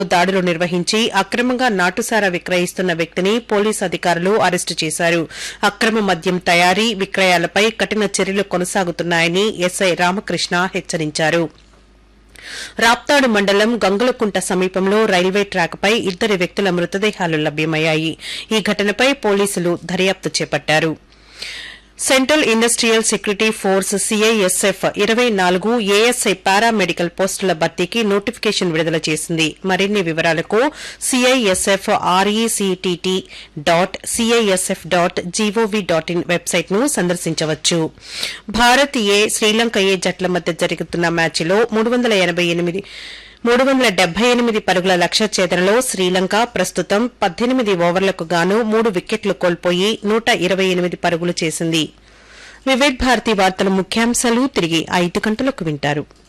దాడులు నిర్వహించి అక్రమంగా నాటుసారా విక్రయిస్తున్న వ్యక్తిని పోలీసు అధికారులు అరెస్టు చేశారు అక్రమ మద్యం తయారీ విక్రయాలపై కఠిన చర్యలు కొనసాగుతున్నాయని ఎస్ఐ రామకృష్ణ హెచ్చరించారు రాప్తాడు మండలం గంగులకుంట సమీపంలో రైల్వే ట్రాక్పై ఇద్దరు వ్యక్తుల మృతదేహాలు లభ్యమయ్యాయి ఈ ఘటనపై పోలీసులు దర్యాప్తు చేపట్టారు central industrial security force CISF ఇరవై నాలుగు ఏఎస్ఐ పారామెడికల్ పోస్టుల భర్తీకి నోటిఫికేషన్ విడుదల చేసింది మరిన్ని వివరాలకు CISF RECTT dot CISF dot GOV dot in website ను సందర్శించవచ్చు భారత్ ఏ శ్రీలంక ఏ జట్ల మధ్య జరుగుతున్న మ్యాచ్లో మూడు వందల ఎనబై ఎనిమిది మూడు వందల డెబ్బై ఎనిమిది పరుగుల లక్ష్య ఛేదనలో శ్రీలంక ప్రస్తుతం పద్దెనిమిది ఓవర్లకు గాను మూడు వికెట్లు కోల్పోయి నూట ఇరవై ఎనిమిది పరుగులు చేసింది వివేక్ భారతి వార్తల ముఖ్యాంశాలు తిరిగి ఐదు గంటలకు వింటారు